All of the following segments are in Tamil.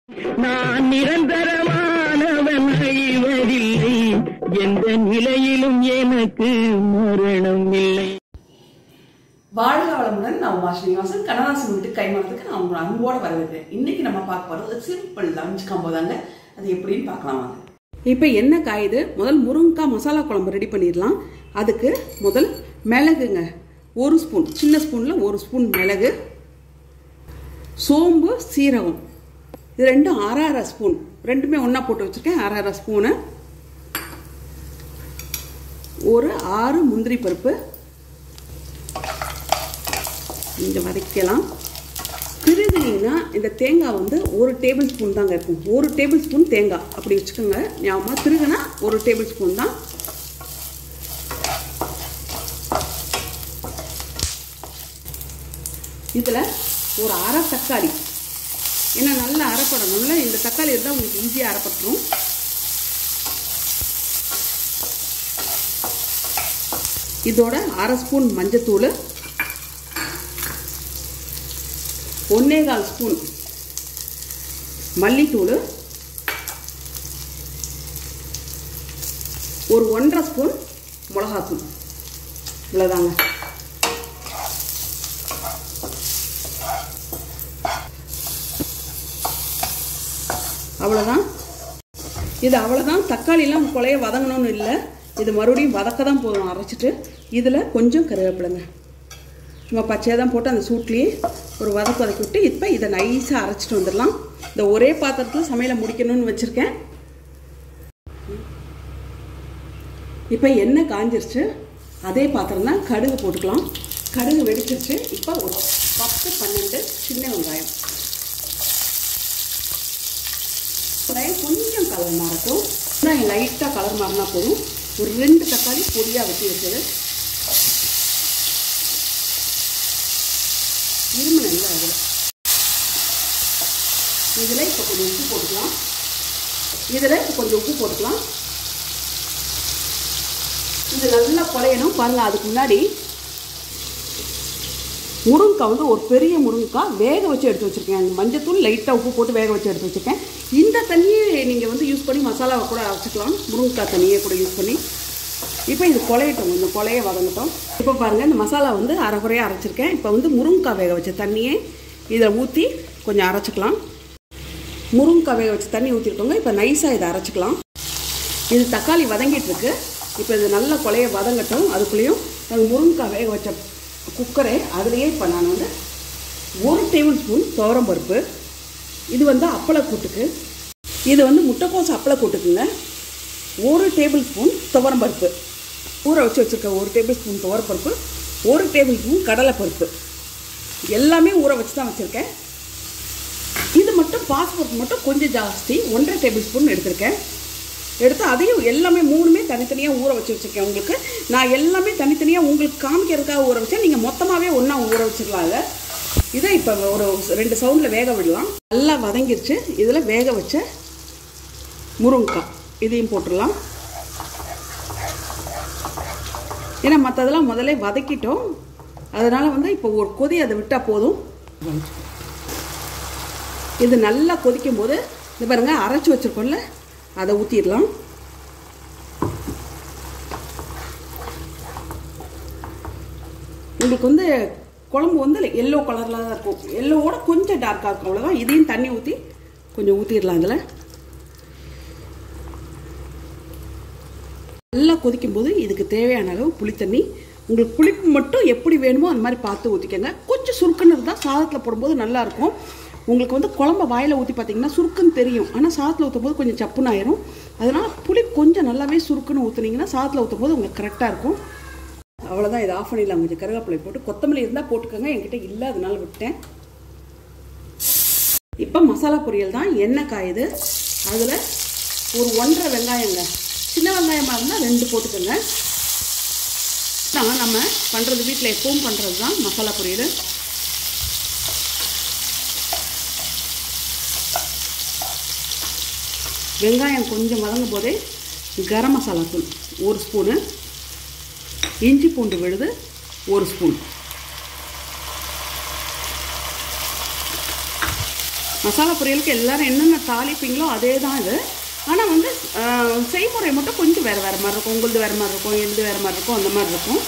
நான் நிரந்தரமானவன் அழிவதில்லை எந்த நிலையிலும் எனக்கு மரணம் இல்லை வாழ்க வளமுடன் நான் உமா ஸ்ரீனிவாசன் கனகாசன் வீட்டு கைமாறதுக்கு நான் உங்களை அன்போட வரவேற்கிறேன் இன்னைக்கு நம்ம பார்க்க போறது சிம்பிள் லஞ்ச் காம்போ தாங்க அது எப்படின்னு பார்க்கலாம் வாங்க இப்போ என்ன காயுது முதல் முருங்கைக்காய் மசாலா குழம்பு ரெடி பண்ணிடலாம் அதுக்கு முதல் மிளகுங்க ஒரு ஸ்பூன் சின்ன ஸ்பூனில் ஒரு ஸ்பூன் மிளகு சோம்பு சீரகம் இது ரெண்டும் அரை அரை ஸ்பூன் ரெண்டுமே ஒன்றா போட்டு வச்சுருக்கேன் அரை அரை ஸ்பூனு ஒரு ஆறு முந்திரி பருப்பு இங்கே வதக்கலாம் திருகுனீங்கன்னா இந்த தேங்காய் வந்து ஒரு டேபிள் ஸ்பூன் தாங்க இருக்கும் ஒரு டேபிள் ஸ்பூன் தேங்காய் அப்படி வச்சுக்கோங்க ஞாபகமாக திருகுனா ஒரு டேபிள் ஸ்பூன் தான் இதில் ஒரு அரை தக்காளி ஏன்னா நல்லா அரைப்படணும்ல இந்த தக்காளி இருந்தால் உங்களுக்கு ஈஸியாக அரைப்பட்டுரும் இதோட அரை ஸ்பூன் மஞ்சத்தூள் ஒன்னே கால் ஸ்பூன் மல்லித்தூள் ஒரு ஒன்றரை ஸ்பூன் மிளகாத்தூள் இவ்வளோதாங்க அவ்வளோதான் இது அவ்வளோதான் தக்காளிலாம் கொலைய வதங்கணும்னு இல்லை இது மறுபடியும் வதக்க தான் போதும் அரைச்சிட்டு இதில் கொஞ்சம் கருவேப்பிலைங்க சும்மா பச்சையாக தான் போட்டு அந்த சூட்லேயே ஒரு வதக்கு வதக்கி விட்டு இப்போ இதை நைஸாக அரைச்சிட்டு வந்துடலாம் இந்த ஒரே பாத்திரத்தில் சமையலை முடிக்கணும்னு வச்சுருக்கேன் இப்போ எண்ணெய் காஞ்சிருச்சு அதே பாத்திரம் தான் கடுகு போட்டுக்கலாம் கடுகு வெடிச்சிருச்சு இப்போ ஒரு பத்து பன்னெண்டு சின்ன வெங்காயம் வெங்காயம் கொஞ்சம் கலர் மாறட்டும் வெங்காயம் லைட்டாக கலர் மாறினா போதும் ஒரு ரெண்டு தக்காளி பொடியாக வெட்டி வச்சது இருமணில் அதில் இதில் இப்போ கொஞ்சம் உப்பு போட்டுக்கலாம் இதில் இப்போ கொஞ்சம் உப்பு போட்டுக்கலாம் இது நல்லா குழையணும் பாருங்கள் அதுக்கு முன்னாடி முருங்கைக்காய் வந்து ஒரு பெரிய முருங்கைக்காய் வேக வச்சு எடுத்து வச்சுருக்கேன் மஞ்சத்தூள் லைட்டாக உப்பு போட்டு வேக வச்சு எடுத்து வச்சுருக்கேன் இந்த தண்ணியை நீங்கள் வந்து யூஸ் பண்ணி மசாலாவை கூட அரைச்சிக்கலாம் முருங்கைக்காய் தண்ணியை கூட யூஸ் பண்ணி இப்போ இது குழையட்டும் இந்த குழைய வதங்கட்டும் இப்போ பாருங்கள் இந்த மசாலா வந்து அரைக்குறையாக அரைச்சிருக்கேன் இப்போ வந்து முருங்கைக்காய் வேக வச்ச தண்ணியை இதை ஊற்றி கொஞ்சம் அரைச்சிக்கலாம் முருங்கைக்காய் வேக வச்ச தண்ணி ஊற்றிருக்கோங்க இப்போ நைஸாக இதை அரைச்சிக்கலாம் இது தக்காளி வதங்கிட்டு இருக்கு இப்போ இது நல்ல கொலைய வதங்கட்டும் அதுக்குள்ளேயும் நாங்கள் முருங்கைக்காய் வேக வச்ச குக்கரை அதுலேயே இப்போ நான் வந்து ஒரு டேபிள் ஸ்பூன் துவரம்பருப்பு இது வந்து அப்பளக்கூட்டுக்கு இது வந்து முட்டைக்கோஸ் அப்பளக்கூட்டுக்குங்க ஒரு டேபிள் ஸ்பூன் துவரம்பருப்பு ஊற வச்சு வச்சுருக்க ஒரு டேபிள் ஸ்பூன் துவரப்பருப்பு ஒரு டேபிள் ஸ்பூன் கடலைப்பருப்பு எல்லாமே ஊற வச்சு தான் வச்சுருக்கேன் இது மட்டும் பாஸ்பருப்பு மட்டும் கொஞ்சம் ஜாஸ்தி ஒன்றரை டேபிள் ஸ்பூன் எடுத்திருக்கேன் எடுத்து அதையும் எல்லாமே மூணுமே தனித்தனியாக ஊற வச்சு வச்சுருக்கேன் உங்களுக்கு நான் எல்லாமே தனித்தனியாக உங்களுக்கு காமிக்கிறதுக்காக ஊற வச்சேன் நீங்கள் மொத்தமாகவே ஒன்றா ஊற வச்சிடலாம் இதை இதை இப்போ ஒரு ரெண்டு சவுண்டில் வேக விடலாம் நல்லா வதங்கிருச்சு இதில் வேக வச்ச முருங்கைக்காய் இதையும் போட்டுடலாம் ஏன்னா மற்றதெல்லாம் முதல்ல வதக்கிட்டோம் அதனால் வந்து இப்போ ஒரு கொதி அதை விட்டால் போதும் இது நல்லா கொதிக்கும் போது இந்த பாருங்க அரைச்சி வச்சுருக்கோம்ல அதை ஊற்றிடலாம் உங்களுக்கு வந்து குழம்பு வந்து எல்லோ கலரில் தான் இருக்கும் எல்லோவோட கொஞ்சம் டார்க்காக இருக்கும் அவ்வளோதான் இதையும் தண்ணி ஊற்றி கொஞ்சம் ஊற்றிடலாம் இதில் நல்லா கொதிக்கும் போது இதுக்கு தேவையான அளவு புளித்தண்ணி உங்களுக்கு புளிப்பு மட்டும் எப்படி வேணுமோ அந்த மாதிரி பார்த்து ஊற்றிக்கோங்க கொஞ்சம் சுருக்குன்னு இருந்தால் சாதத்தில் போடும்போது நல்லாயிருக்கும் உங்களுக்கு வந்து குழம்ப வாயில் ஊற்றி பார்த்தீங்கன்னா சுருக்குன்னு தெரியும் ஆனால் சாதத்தில் ஊற்றும் போது கொஞ்சம் சப்புன்னு ஆயிரும் அதனால் புளி கொஞ்சம் நல்லாவே சுருக்குன்னு ஊற்றுனீங்கன்னா சாதத்தில் ஊற்றும் போது உங்களுக்கு கரெக்டாக இருக்கும் அவ்வளோதான் இதை ஆஃப் பண்ணிடலாம் கொஞ்சம் கருவேப்பிலை போட்டு கொத்தமல்லி இருந்தால் போட்டுக்கோங்க என்கிட்ட இல்லை அதனால விட்டேன் இப்போ மசாலா பொரியல் தான் எண்ணெய் காயுது அதில் ஒரு ஒன்றரை வெங்காயங்க சின்ன வெங்காயமாக இருந்தால் ரெண்டு போட்டுக்கோங்க தான் நம்ம பண்ணுறது வீட்டில் எப்பவும் பண்ணுறது தான் மசாலா பொரியல் வெங்காயம் கொஞ்சம் வதங்கும் போதே கரம் மசாலா தூள் ஒரு ஸ்பூனு இஞ்சி பூண்டு விழுது ஒரு ஸ்பூன் மசாலா பொரியலுக்கு எல்லாரும் என்னென்ன தாளிப்பீங்களோ அதே தான் இது ஆனால் வந்து ஆஹ், செய்முறை மட்டும் கொஞ்சம் வேறு வேறு மாதிரி இருக்கும் உங்களுது வேறு மாதிரி இருக்கும் எழுது வேறு மாதிரி இருக்கும் அந்த மாதிரி இருக்கும்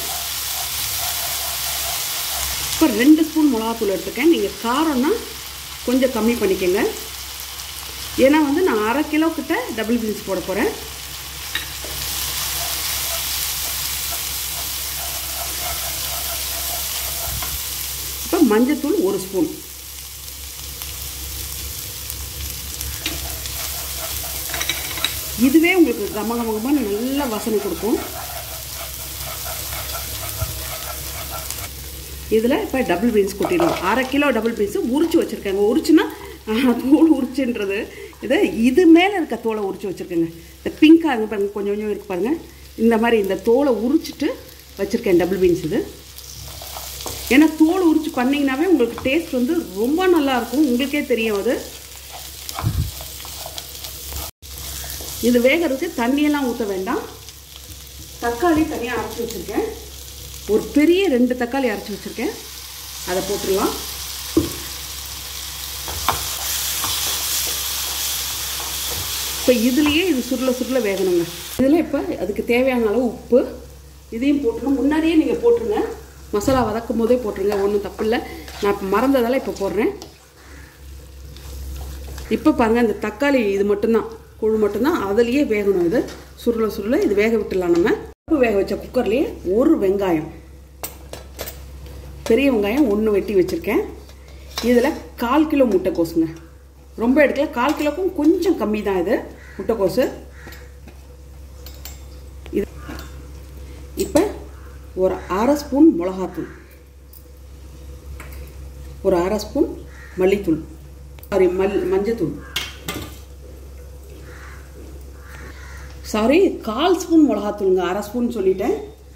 இப்போ ரெண்டு ஸ்பூன் மிளகாத்தூள் எடுத்துக்கேன் நீங்கள் காரம்னா கொஞ்சம் கம்மி பண்ணிக்கோங்க ஏன்னா வந்து நான் அரை கிலோ கிட்ட டபுள் பீன்ஸ் போட போகிறேன் இப்போ மஞ்சத்தூள் ஒரு ஸ்பூன் இதுவே உங்களுக்கு கம கம கமன்னு நல்ல வாசனை கொடுக்கும் இதில் இப்போ டபுள் பீன்ஸ் கொட்டிடலாம் அரை கிலோ டபுள் பீன்ஸு உரிச்சு வச்சுருக்கேங்க உரிச்சுன்னா ஆஹ், தோல் உரிச்சுன்றது இது இது மேலே இருக்க தோலை உரிச்சு வச்சுருக்கேங்க இந்த பிங்காக இருக்கு பாருங்க கொஞ்சம் கொஞ்சம் இருக்கு பாருங்க இந்த மாதிரி இந்த தோலை உரிச்சிட்டு வச்சுருக்கேன் டபுள் பீன்ஸ் இது ஏன்னா தோல் உரிச்சு பண்ணிங்கனாவே உங்களுக்கு டேஸ்ட் வந்து ரொம்ப நல்லா இருக்கும் உங்களுக்கே தெரியும் அது இது வேகிறதுக்கு தண்ணியெல்லாம் ஊற்ற வேண்டாம் தக்காளி தனியாக அரைச்சி வச்சுருக்கேன் ஒரு பெரிய ரெண்டு தக்காளி அரைச்சி வச்சுருக்கேன் அதை போட்டுடலாம் இப்போ இதுலேயே இது சுருள சுருள வேகணுங்க இதில் இப்போ அதுக்கு தேவையான அளவு உப்பு இதையும் போட்டுருங்க முன்னாடியே நீங்கள் போட்டுருங்க மசாலா வதக்கும் போதே போட்டுருங்க ஒன்றும் தப்பு இல்லை நான் இப்போ மறந்ததால் இப்போ போடுறேன் இப்போ பாருங்கள் இந்த தக்காளி இது மட்டும்தான் குழு மட்டும்தான் அதுலேயே வேகணும் இது சுருள சுருள இது வேக விட்டுடலாம் நம்ம உப்பு வேக வச்ச குக்கர்லேயே ஒரு வெங்காயம் பெரிய வெங்காயம் ஒன்று வெட்டி வச்சுருக்கேன் இதில் கால் கிலோ முட்டைக்கோசுங்க ரொம்ப எடுக்கல கால் கிலோக்கும் கொஞ்சம் கம்மி தான் இது முட்டைக்கோசு இது இப்போ ஒரு அரை ஸ்பூன் மிளகாத்தூள் ஒரு அரை ஸ்பூன் மல்லித்தூள் சாரி மல் மஞ்சத்தூள் சாரி கால் ஸ்பூன் மிளகாத்தூளுங்க அரை ஸ்பூன் சொல்லிட்டேன்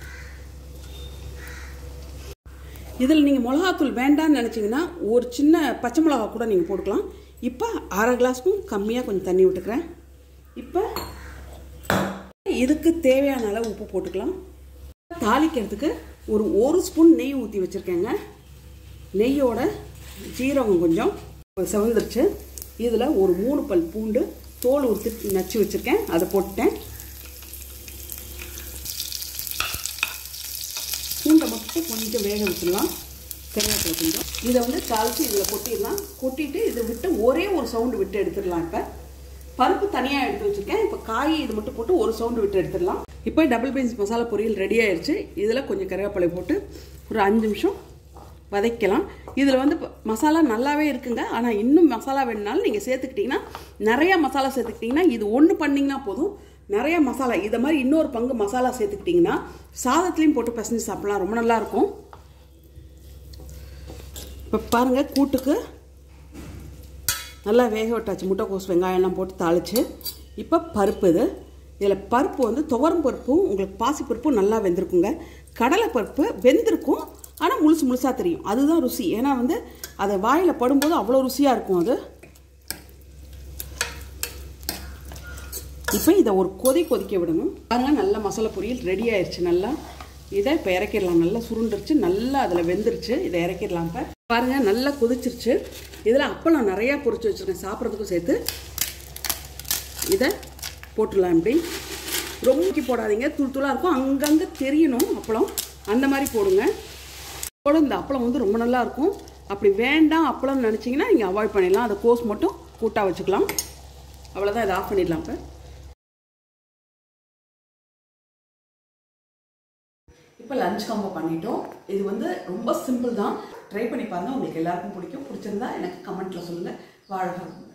இதில் நீங்கள் மிளகாத்தூள் வேண்டாம்னு நினச்சிங்கன்னா ஒரு சின்ன பச்சை மிளகா கூட நீங்கள் போட்டுக்கலாம் இப்போ அரை கிளாஸ்க்கும் கம்மியாக கொஞ்சம் தண்ணி விட்டுக்கிறேன் இப்போ இதுக்கு தேவையான அளவு உப்பு போட்டுக்கலாம் தாளிக்கிறதுக்கு ஒரு ஒரு ஸ்பூன் நெய் ஊற்றி வச்சுருக்கேங்க நெய்யோட ஜீரகம் கொஞ்சம் செவந்துருச்சு இதில் ஒரு மூணு பல் பூண்டு தோல் உறுத்து நச்சு வச்சுருக்கேன் அதை போட்டுட்டேன் பூண்டை மட்டும் கொஞ்சம் வேக விட்டுடலாம் கருவேப்பிலை கொஞ்சம் இதை வந்து தாளித்து இதில் கொட்டிடலாம் கொட்டிட்டு இதை விட்டு ஒரே ஒரு சவுண்டு விட்டு எடுத்துடலாம் இப்போ பருப்பு தனியாக எடுத்து வச்சுருக்கேன் இப்போ காய் இது மட்டும் போட்டு ஒரு சவுண்டு விட்டு எடுத்துடலாம் இப்போ டபுள் பீன்ஸ் மசாலா பொரியல் ரெடி ஆயிடுச்சு இதில் கொஞ்சம் கருவேப்பிலை போட்டு ஒரு அஞ்சு நிமிஷம் வதக்கலாம் இதில் வந்து ப- மசாலா நல்லாவே இருக்குங்க ஆனால் இன்னும் மசாலா வேணுனாலும் நீங்கள் சேர்த்துக்கிட்டிங்கன்னா நிறையா மசாலா சேர்த்துக்கிட்டிங்கன்னா இது ஒன்று பண்ணிங்கன்னா போதும் நிறைய மசாலா இதை மாதிரி இன்னொரு பங்கு மசாலா சேர்த்துக்கிட்டிங்கன்னா சாதத்துலேயும் போட்டு பிசைஞ்சு சாப்பிடலாம் ரொம்ப நல்லா இருக்கும் இப்போ பாருங்கள் கூட்டுக்கு நல்லா வேக விட்டாச்சு முட்டைக்கோஸ் வெங்காயம்லாம் போட்டு தாளிச்சு இப்போ பருப்பு இது இதில் பருப்பு வந்து துவரம் பருப்பும் உங்களுக்கு பாசி பருப்பும் நல்லா வெந்திருக்குங்க கடலை பருப்பு வெந்திருக்கும் ஆனால் முழுசு முழுசாக தெரியும் அதுதான் ருசி ஏன்னா வந்து அதை வாயில் படும்போது அவ்வளோ ருசியாக இருக்கும் அது இப்போ இதை ஒரு கொதி கொதிக்க விடணும் பாருங்க நல்லா மசாலா பொரியல் ரெடி ஆயிடுச்சு நல்லா இதை இப்போ இறக்கிடலாம் நல்லா சுருண்டுருச்சு நல்லா அதில் வெந்துருச்சு இதை இறக்கிடலாம் இப்போ பாருங்க நல்லா கொதிச்சிருச்சு இதில் அப்பளம் நிறையா பொரிச்சு வச்சுருக்கேன் சாப்பிட்றதுக்கும் சேர்த்து இதை போட்டுடலாம் இப்படி ரொம்ப முக்கி போடாதீங்க தூள் தூளாக இருக்கும் அங்கங்கே தெரியணும் அப்பளம் அந்த மாதிரி போடுங்க போட இந்த அப்பளம் வந்து ரொம்ப நல்லா இருக்கும் அப்படி வேண்டாம் அப்பளம்னு நினச்சிங்கன்னா நீங்கள் அவாய்ட் பண்ணிடலாம் அதை கோஸ் மட்டும் கூட்டாக வச்சுக்கலாம் அவ்வளோதான் இதை ஆஃப் பண்ணிடலாம் இப்போ இப்போ லஞ்ச் காம்போ பண்ணிட்டோம் இது வந்து ரொம்ப சிம்பிள் தான் ட்ரை பண்ணி பாருங்க உங்களுக்கு எல்லாருக்கும் பிடிக்கும் பிடிச்சிருந்தா எனக்கு கமெண்ட்ல சொல்லுங்க வாழ்க